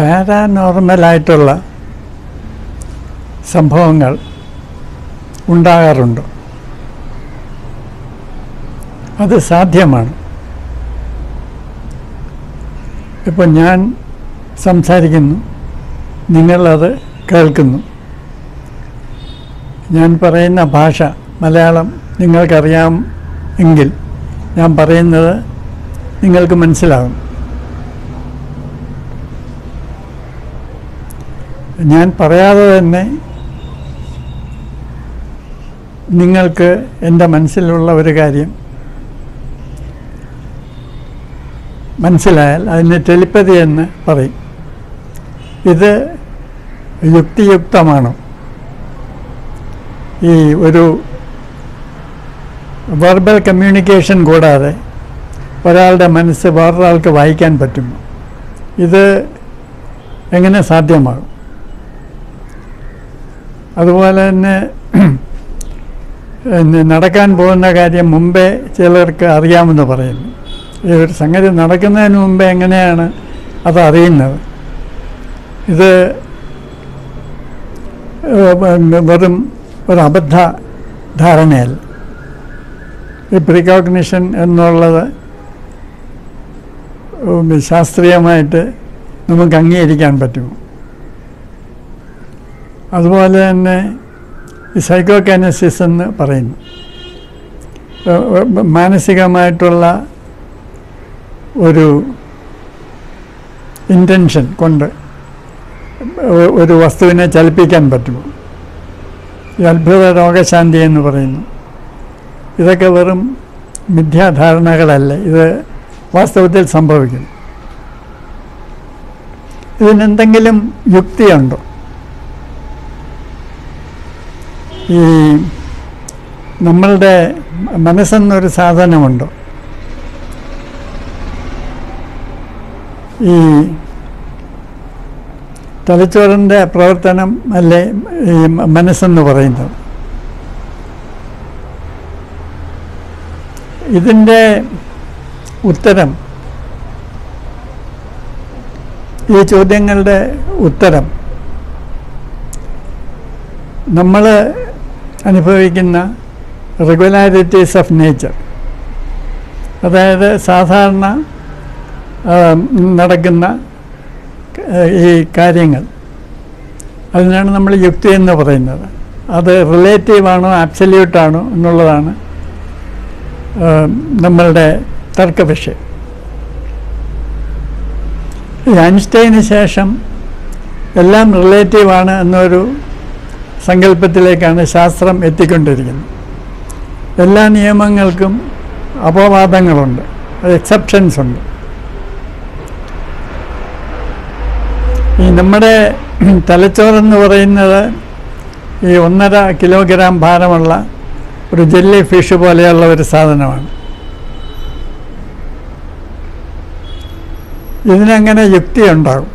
പാരാനോർമലായിട്ടുള്ള സംഭവങ്ങൾ ഉണ്ടാകാറുണ്ട് അത് സാധ്യമാണ് ഇപ്പം ഞാൻ സംസാരിക്കുന്നു നിങ്ങളത് കേൾക്കുന്നു ഞാൻ പറയുന്ന ഭാഷ മലയാളം നിങ്ങൾക്കറിയാം എങ്കിൽ ഞാൻ പറയുന്നത് നിങ്ങൾക്ക് മനസ്സിലാകും ഞാൻ പറയാതെ തന്നെ നിങ്ങൾക്ക് എൻ്റെ മനസ്സിലുള്ള ഒരു കാര്യം മനസ്സിലായാൽ അതിന് ടെലിപ്പതി എന്ന് പറയും ഇത് യുക്തിയുക്തമാണ് ഈ ഒരു വെർബൽ കമ്മ്യൂണിക്കേഷൻ കൂടാതെ ഒരാളുടെ മനസ്സ് വേറൊരാൾക്ക് വായിക്കാൻ പറ്റും ഇത് എങ്ങനെ സാധ്യമാകും അതുപോലെ തന്നെ പിന്നെ നടക്കാൻ പോകുന്ന കാര്യം മുമ്പേ ചിലർക്ക് അറിയാമെന്ന് പറയുന്നു ഈ ഒരു സംഗതി നടക്കുന്നതിന് മുമ്പേ എങ്ങനെയാണ് അത് അറിയുന്നത് ഇത് ഏഹ്, പിന്നെ വെറും ഒരു അബദ്ധ ധാരണയല്ല ഈ പ്രിക്കോഗ്നിഷൻ എന്നുള്ളത് ഉം, ശാസ്ത്രീയമായിട്ട് നമുക്ക് അംഗീകരിക്കാൻ പറ്റുമോ അതുപോലെ തന്നെ ഈ സൈക്കോ കാനസിസ് എന്ന് പറയുന്നു ഏഹ്, ഏഹ്, മാനസികമായിട്ടുള്ള ഒരു ഇൻറ്റൻഷൻ കൊണ്ട് ഒ- ഒരു വസ്തുവിനെ ചലിപ്പിക്കാൻ പറ്റുമോ ഈ അത്ഭുത രോഗശാന്തി എന്ന് പറയുന്നു ഇതൊക്കെ വെറും മിഥ്യാധാരണകളല്ല ഇത് വാസ്തവത്തിൽ സംഭവിക്കുന്നു ഇതിനെന്തെങ്കിലും യുക്തിയുണ്ടോ ഈ നമ്മളുടെ മനസ്സെന്നൊരു സാധനമുണ്ടോ ഈ തലച്ചോറിൻ്റെ പ്രവർത്തനം അല്ലേ ഈ മനസ്സെന്ന് പറയുന്നത് ഇതിൻ്റെ ഉത്തരം ഈ ചോദ്യങ്ങളുടെ ഉത്തരം നമ്മൾ അനുഭവിക്കുന്ന റെഗുലാരിറ്റീസ് ഓഫ് നേച്ചർ അതായത് സാധാരണ ആ, നടക്കുന്ന ആ, ഈ കാര്യങ്ങൾ അതിനാണ് നമ്മൾ യുക്തി എന്ന് പറയുന്നത് അത് റിലേറ്റീവ് ആണോ ആബ്സല്യൂട്ട് ആണോ എന്നുള്ളതാണ് ആ, നമ്മളുടെ തർക്ക വിഷയം ഈ ഐൻസ്റ്റൈന് ശേഷം എല്ലാം റിലേറ്റീവാണ് എന്നൊരു സങ്കല്പത്തിലേക്കാണ് ശാസ്ത്രം എത്തിക്കൊണ്ടിരിക്കുന്നത് എല്ലാ നിയമങ്ങൾക്കും അപവാദങ്ങളുണ്ട് എക്സെപ്ഷൻസ് ഉണ്ട് ഈ നമ്മുടെ തലച്ചോറെന്ന് പറയുന്നത് ഈ ഒന്നര കിലോഗ്രാം ഭാരമുള്ള ഒരു ജെല്ലി ഫിഷ് പോലെയുള്ള ഒരു സാധനമാണ് ഇതിനങ്ങനെ യുക്തിയുണ്ടാകും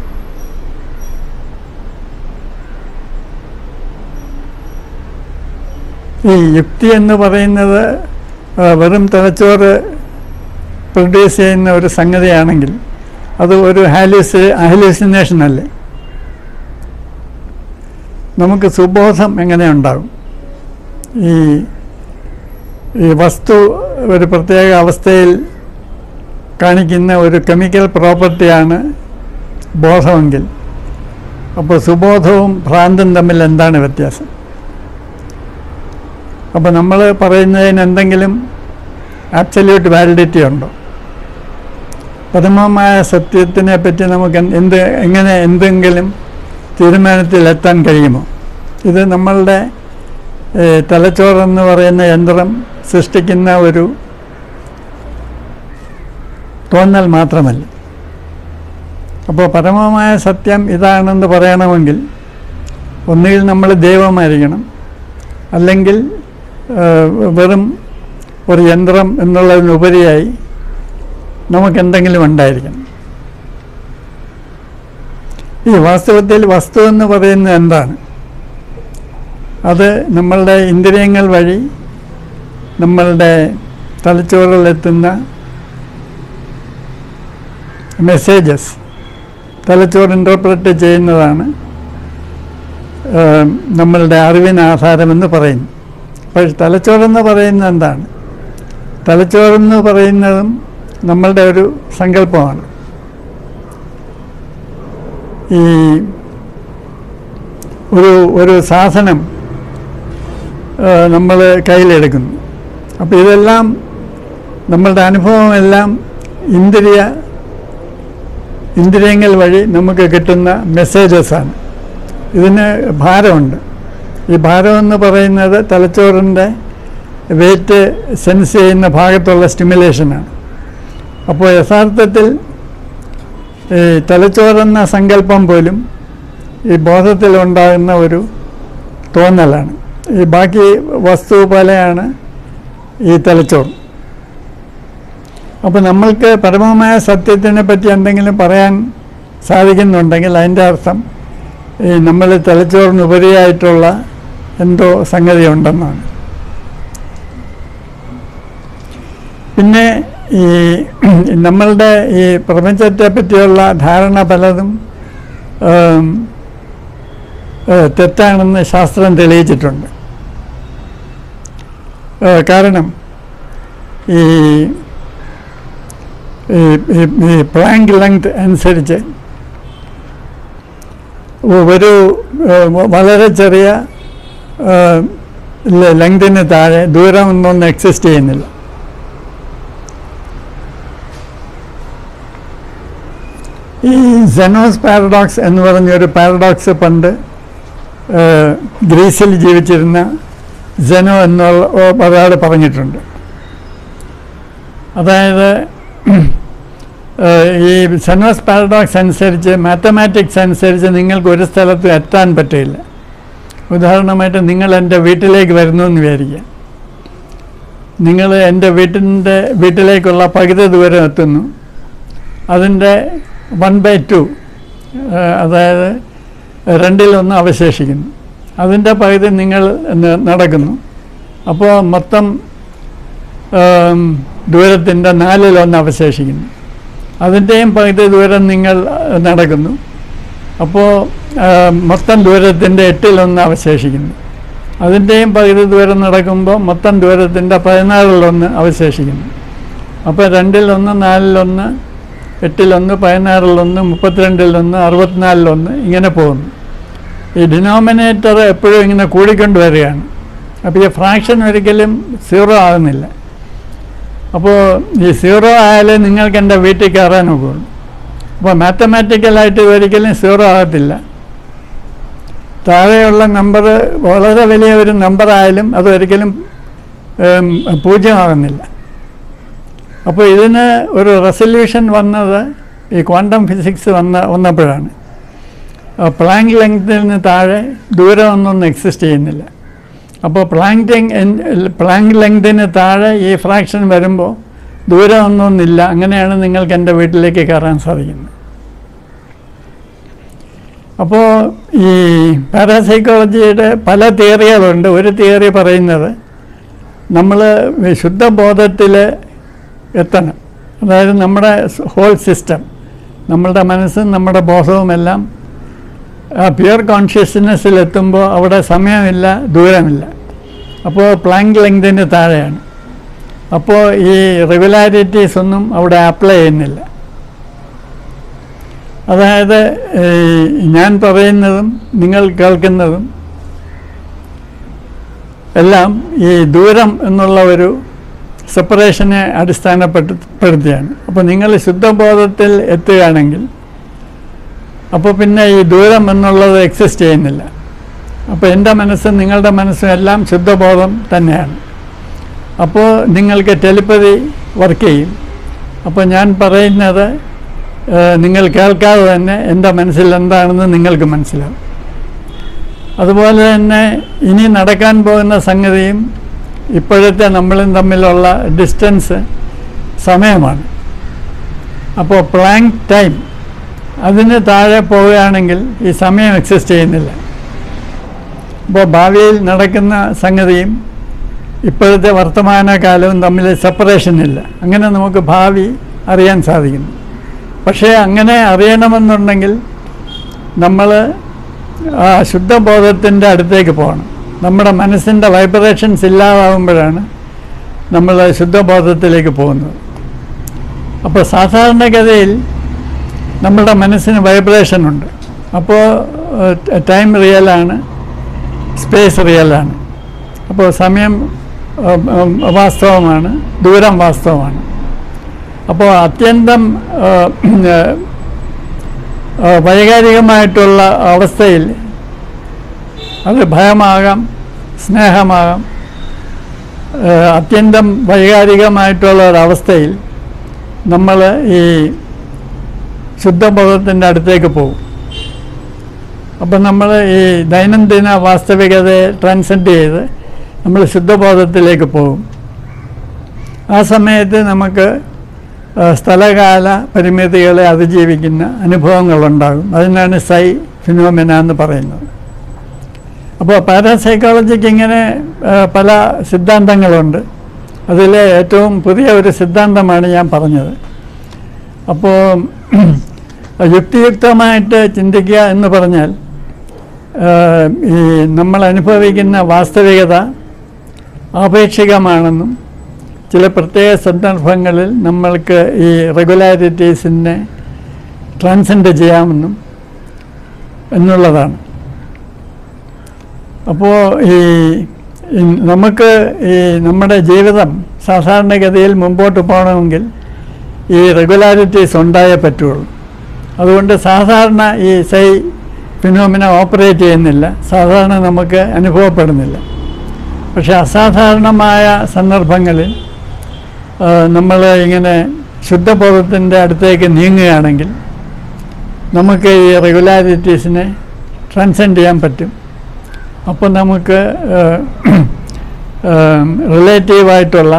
ഈ യുക്തി എന്ന് പറയുന്നത് ആ, വെറും തലച്ചോറ് പ്രൊഡ്യൂസ് ചെയ്യുന്ന ഒരു സംഗതിയാണെങ്കിൽ അത് ഒരു ഹാലൂസ് ഹാലൂസിനേഷൻ അല്ലേ നമുക്ക് സുബോധം എങ്ങനെ ഉണ്ടാകും ഈ ഈ വസ്തു ഒരു പ്രത്യേക അവസ്ഥയിൽ കാണിക്കുന്ന ഒരു കെമിക്കൽ പ്രോപ്പർട്ടിയാണ് ബോധമെങ്കിൽ അപ്പോൾ സുബോധവും ഭ്രാന്തും തമ്മിൽ എന്താണ് വ്യത്യാസം അപ്പോൾ നമ്മൾ പറയുന്നതിന് എന്തെങ്കിലും ആബ്സല്യൂട്ട് വാലിഡിറ്റി ഉണ്ടോ പരമമായ സത്യത്തിനെ പറ്റി നമുക്ക് എന്ത് എന്ത് എങ്ങനെ എന്തെങ്കിലും തീരുമാനത്തിലെത്താൻ കഴിയുമോ ഇത് നമ്മളുടെ ഏഹ്, തലച്ചോറെന്ന് പറയുന്ന യന്ത്രം സൃഷ്ടിക്കുന്ന ഒരു തോന്നൽ മാത്രമല്ല അപ്പോൾ പരമമായ സത്യം ഇതാണെന്ന് പറയണമെങ്കിൽ ഒന്നുകിൽ നമ്മൾ ദൈവമായിരിക്കണം അല്ലെങ്കിൽ ഏഹ്, വെറും ഒരു യന്ത്രം എന്നുള്ളതിനുപരിയായി നമുക്കെന്തെങ്കിലും ഉണ്ടായിരിക്കണം ഈ വാസ്തവത്തിൽ വസ്തു എന്ന് പറയുന്നത് എന്താണ് അത് നമ്മളുടെ ഇന്ദ്രിയങ്ങൾ വഴി നമ്മളുടെ തലച്ചോറിലെത്തുന്ന മെസ്സേജസ് തലച്ചോറ് ഇൻ്റർപ്രറ്റ് ചെയ്യുന്നതാണ് ഏം, നമ്മളുടെ അറിവിന് ആധാരമെന്ന് പറയുന്നു പക്ഷെ തലച്ചോറെന്ന് പറയുന്നത് എന്താണ് തലച്ചോറെന്ന് പറയുന്നതും നമ്മളുടെ ഒരു സങ്കല്പമാണ് ഈ ഒരു ഒരു സാധനം നമ്മൾ കയ്യിലെടുക്കുന്നു അപ്പോൾ ഇതെല്ലാം നമ്മളുടെ അനുഭവമെല്ലാം ഇന്ദ്രിയ ഇന്ദ്രിയങ്ങൾ വഴി നമുക്ക് കിട്ടുന്ന മെസ്സേജസാണ് ഇതിന് ഭാരമുണ്ട് ഈ ഭാരം എന്ന് പറയുന്നത് തലച്ചോറിൻ്റെ വെയിറ്റ് സെൻസ് ചെയ്യുന്ന ഭാഗത്തുള്ള സ്റ്റിമുലേഷനാണ് അപ്പോൾ യഥാർത്ഥത്തിൽ ഈ തലച്ചോറെന്ന സങ്കല്പം പോലും ഈ ബോധത്തിലുണ്ടാകുന്ന ഒരു തോന്നലാണ് ഈ ബാക്കി വസ്തു പോലെയാണ് ഈ തലച്ചോർ അപ്പോൾ നമ്മൾക്ക് പരമമായ സത്യത്തിനെ പറ്റി എന്തെങ്കിലും പറയാൻ സാധിക്കുന്നുണ്ടെങ്കിൽ അതിൻ്റെ അർത്ഥം ഈ നമ്മൾ തലച്ചോറിന് ഉപരിയായിട്ടുള്ള എന്തോ സംഗതി ഉണ്ടെന്നാണ് പിന്നെ ഈ നമ്മളുടെ ഈ പ്രപഞ്ചത്തെ പറ്റിയുള്ള ധാരണ പലതും ഏം, ഏ, തെറ്റാണെന്ന് ശാസ്ത്രം തെളിയിച്ചിട്ടുണ്ട് ഏ, കാരണം ഈ ഈ- ഈ- ഈ പ്ലാങ്ക് ലെങ്ത് അനുസരിച്ച് ഒരു ഏ, വളരെ ചെറിയ ലെങ്തിന് താഴെ ദൂരം ഒന്നും എക്സിസ്റ്റ് ചെയ്യുന്നില്ല ഈ സെനോസ് പാരഡോക്സ് എന്ന് പറഞ്ഞൊരു പാരഡോക്സ് പണ്ട് ഏ, ഗ്രീസിൽ ജീവിച്ചിരുന്ന സെനോ എന്നുള്ള ഒരാൾ പറഞ്ഞിട്ടുണ്ട് അതായത് ഏഹ്, ഈ സെനോസ് പാരഡോക്സ് അനുസരിച്ച് മാത്തമാറ്റിക്സ് അനുസരിച്ച് നിങ്ങൾക്ക് ഒരു സ്ഥലത്ത് എത്താൻ പറ്റില്ല ഉദാഹരണമായിട്ട് നിങ്ങൾ എൻ്റെ വീട്ടിലേക്ക് വരുന്നു എന്ന് വിചാരിക്കുക നിങ്ങൾ എൻ്റെ വീട്ടിൻ്റെ വീട്ടിലേക്കുള്ള പകുതി ദൂരം എത്തുന്നു അതിൻ്റെ വൺ ബൈ ടു അതായത് രണ്ടിലൊന്ന് അവശേഷിക്കുന്നു അതിൻ്റെ പകുതി നിങ്ങൾ ന- നടക്കുന്നു അപ്പോൾ മൊത്തം ഏം, ദൂരത്തിൻ്റെ നാലിലൊന്ന് അവശേഷിക്കുന്നു അതിൻ്റെയും പകുതി ദൂരം നിങ്ങൾ ഏഹ്, നടക്കുന്നു അപ്പോൾ ഏം, മൊത്തം ദൂരത്തിൻ്റെ എട്ടിലൊന്ന് അവശേഷിക്കുന്നു അതിൻ്റെയും പകുതി ദൂരം നടക്കുമ്പോൾ മൊത്തം ദൂരത്തിൻ്റെ പതിനാലിലൊന്ന് അവശേഷിക്കുന്നു അപ്പോൾ രണ്ടിലൊന്ന് നാലിലൊന്ന് എട്ടിലൊന്ന് പതിനാറിലൊന്ന് മുപ്പത്തിരണ്ടിലൊന്ന് അറുപത്തിനാലിലൊന്ന് ഇങ്ങനെ പോകുന്നു ഈ ഡിനോമിനേറ്റർ എപ്പോഴും ഇങ്ങനെ കൂടിക്കൊണ്ട് വരികയാണ് അപ്പോൾ ഈ ഫ്രാക്ഷൻ ഒരിക്കലും സീറോ ആകുന്നില്ല അപ്പോൾ ഈ സീറോ ആയാലേ നിങ്ങൾക്ക് എൻ്റെ വീട്ടിൽ കയറാൻ ഒക്കുള്ളൂ അപ്പോൾ മാത്തമാറ്റിക്കലായിട്ട് ഒരിക്കലും സീറോ ആകത്തില്ല താഴെയുള്ള നമ്പർ വളരെ വലിയ ഒരു നമ്പർ ആയാലും അത് ഒരിക്കലും ഉം, പൂജ്യമാകുന്നില്ല അപ്പോൾ ഇതിന് ഒരു റെസൊല്യൂഷൻ വന്നത് ഈ ക്വാണ്ടം ഫിസിക്സ് വന്ന വന്നപ്പോഴാണ് പ്ലാങ്ക് ലെങ്തിന് താഴെ ദൂരമൊന്നും എക്സിസ്റ്റ് ചെയ്യുന്നില്ല അപ്പോൾ പ്ലാങ്ക് പ്ലാങ്ക് ലെങ്തിന് താഴെ ഈ ഫ്രാക്ഷൻ വരുമ്പോൾ ദൂരമൊന്നുമില്ല അങ്ങനെയാണ് നിങ്ങൾക്ക് എൻ്റെ വീട്ടിലേക്ക് കയറാൻ സാധിക്കുന്നത് അപ്പോൾ ഈ പാരാസൈക്കോളജിയുടെ പല തിയറികളുണ്ട് ഒരു തിയറി പറയുന്നത് നമ്മൾ ശുദ്ധബോധത്തിൽ എത്തണം അതായത് നമ്മുടെ ഹോൾ സിസ്റ്റം നമ്മളുടെ മനസ്സും നമ്മുടെ ബോധവുമെല്ലാം ആ പ്യുവർ കോൺഷ്യസ്നെസ്സിൽ എത്തുമ്പോൾ അവിടെ സമയമില്ല ദൂരമില്ല അപ്പോൾ പ്ലാങ്ക് ലെങ്തിന് താഴെയാണ് അപ്പോൾ ഈ റെഗുലാരിറ്റീസ് ഒന്നും അവിടെ അപ്ലൈ ചെയ്യുന്നില്ല അതായത് ഈ ഞാൻ പറയുന്നതും നിങ്ങൾ കേൾക്കുന്നതും എല്ലാം ഈ ദൂരം എന്നുള്ള ഒരു സെപ്പറേഷനെ അടിസ്ഥാനപ്പെടുത്തിയാണ് അപ്പോൾ നിങ്ങൾ ശുദ്ധബോധത്തിൽ എത്തുകയാണെങ്കിൽ അപ്പോൾ പിന്നെ ഈ ദൂരം എന്നുള്ളത് എക്സിസ്റ്റ് ചെയ്യുന്നില്ല അപ്പോൾ എൻ്റെ മനസ്സും നിങ്ങളുടെ മനസ്സും എല്ലാം ശുദ്ധബോധം തന്നെയാണ് അപ്പോൾ നിങ്ങൾക്ക് ടെലിപ്പതി വർക്ക് ചെയ്യും അപ്പോൾ ഞാൻ പറയുന്നത് ഏഹ്, നിങ്ങൾ കേൾക്കാതെ തന്നെ എൻ്റെ മനസ്സിൽ എന്താണെന്ന് നിങ്ങൾക്ക് മനസ്സിലാവും അതുപോലെ തന്നെ ഇനി നടക്കാൻ പോകുന്ന സംഗതിയും ഇപ്പോഴത്തെ നമ്മളും തമ്മിലുള്ള ഡിസ്റ്റൻസ് സമയമാണ് അപ്പോൾ പ്ലാങ്ക് ടൈം അതിന് താഴെ പോവുകയാണെങ്കിൽ ഈ സമയം എക്സിസ്റ്റ് ചെയ്യുന്നില്ല അപ്പോൾ ഭാവിയിൽ നടക്കുന്ന സംഗതിയും ഇപ്പോഴത്തെ വർത്തമാനകാലവും തമ്മിൽ സെപ്പറേഷൻ ഇല്ല അങ്ങനെ നമുക്ക് ഭാവി അറിയാൻ സാധിക്കുന്നു പക്ഷേ അങ്ങനെ അറിയണമെന്നുണ്ടെങ്കിൽ നമ്മൾ ആ ശുദ്ധബോധത്തിൻ്റെ അടുത്തേക്ക് പോകണം നമ്മുടെ മനസ്സിൻ്റെ വൈബ്രേഷൻസ് ഇല്ലാതാവുമ്പോഴാണ് നമ്മൾ ശുദ്ധബോധത്തിലേക്ക് പോകുന്നത് അപ്പോൾ സാധാരണഗതിയിൽ നമ്മുടെ മനസ്സിന് വൈബ്രേഷൻ ഉണ്ട് അപ്പോൾ ടൈം റിയലാണ് സ്പേസ് റിയലാണ് അപ്പോൾ സമയം ഏഹ്, ഉം, വാസ്തവമാണ് ദൂരം വാസ്തവമാണ് അപ്പോൾ അത്യന്തം ഏഹ്, ഏഹ്, ഏഹ്, വൈകാരികമായിട്ടുള്ള അവസ്ഥയിൽ അത് ഭയമാകാം സ്നേഹമാകാം ഏഹ്, അത്യന്തം വൈകാരികമായിട്ടുള്ള ഒരവസ്ഥയിൽ നമ്മൾ ഈ ശുദ്ധബോധത്തിൻ്റെ അടുത്തേക്ക് പോകും അപ്പം നമ്മൾ ഈ ദൈനംദിന വാസ്തവികതയെ ട്രാൻസെൻഡ് ചെയ്ത് നമ്മൾ ശുദ്ധബോധത്തിലേക്ക് പോകും ആ സമയത്ത് നമുക്ക് ആ, സ്ഥലകാല പരിമിതികളെ അതിജീവിക്കുന്ന അനുഭവങ്ങളുണ്ടാകും അതിനാണ് സൈ ഫിനോമിന എന്ന് പറയുന്നത് അപ്പോൾ പാരാസൈക്കോളജിക്ക് ഇങ്ങനെ ആ, പല സിദ്ധാന്തങ്ങളുണ്ട് അതിലെ ഏറ്റവും പുതിയ ഒരു സിദ്ധാന്തമാണ് ഞാൻ പറഞ്ഞത് അപ്പോൾ യുക്തിയുക്തമായിട്ട് ചിന്തിക്കുക എന്ന് പറഞ്ഞാൽ ആ, ഈ നമ്മൾ അനുഭവിക്കുന്ന വാസ്തവികത ആപേക്ഷികമാണെന്നും ചില പ്രത്യേക സന്ദർഭങ്ങളിൽ നമ്മൾക്ക് ഈ റെഗുലാരിറ്റീസിനെ ട്രാൻസെൻഡ് ചെയ്യാമെന്നും എന്നുള്ളതാണ് അപ്പോൾ ഈ ഈ നമുക്ക് ഈ നമ്മുടെ ജീവിതം സാധാരണഗതിയിൽ മുമ്പോട്ട് പോകണമെങ്കിൽ ഈ റെഗുലാരിറ്റീസ് ഉണ്ടായേ പറ്റുള്ളൂ അതുകൊണ്ട് സാധാരണ ഈ സൈ ഫിനോമിന ഓപ്പറേറ്റ് ചെയ്യുന്നില്ല സാധാരണ നമുക്ക് അനുഭവപ്പെടുന്നില്ല പക്ഷെ അസാധാരണമായ സന്ദർഭങ്ങളിൽ നമ്മൾ ഇങ്ങനെ ശുദ്ധബോധത്തിൻ്റെ അടുത്തേക്ക് നീങ്ങുകയാണെങ്കിൽ നമുക്ക് ഈ റെഗുലാരിറ്റീസിനെ ട്രാൻസെൻഡ് ചെയ്യാൻ പറ്റും അപ്പോൾ നമുക്ക് റിലേറ്റീവായിട്ടുള്ള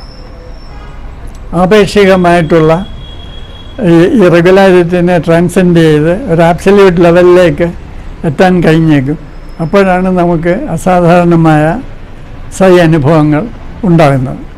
ആപേക്ഷികമായിട്ടുള്ള ഈ ഈ റെഗുലാരിറ്റിനെ ട്രാൻസെൻഡ് ചെയ്ത് ഒരു ആബ്സല്യൂട്ട് ലെവലിലേക്ക് എത്താൻ കഴിഞ്ഞേക്കും അപ്പോഴാണ് നമുക്ക് അസാധാരണമായ സൈ അനുഭവങ്ങൾ ഉണ്ടാകുന്നത്